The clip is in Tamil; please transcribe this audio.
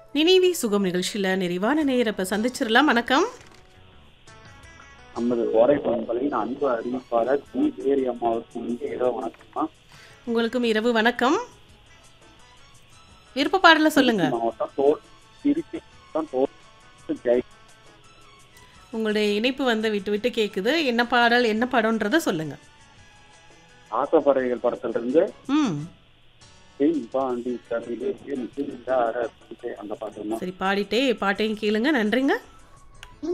நினைவி சுகம் நிகழ்ச்சியில் நிறைவான நேரம் இப்போ சந்திச்சிடலாம் வணக்கம் நமது கோடை பண்பலையின் அன்பு அறிவிப்பாளர் ஜி தேரி அம்மாவுக்கு இங்கே இரவு வணக்கம்மா உங்களுக்கும் இரவு வணக்கம் விருப்ப பாடல சொல்லுங்க மாவட்டம் தோல் திருச்சி மாவட்டம் தோல் ஜெய் உங்களுடைய இணைப்பு வந்து விட்டு விட்டு கேட்குது என்ன பாடல் என்ன படம்ன்றத சொல்லுங்க ஆசைப்பறவைகள் படத்திலிருந்து ம் பெண் பாண்டி கவிதை அந்த பாட்டு சரி பாடிட்டே பாட்டையும் கேளுங்க நன்றிங்க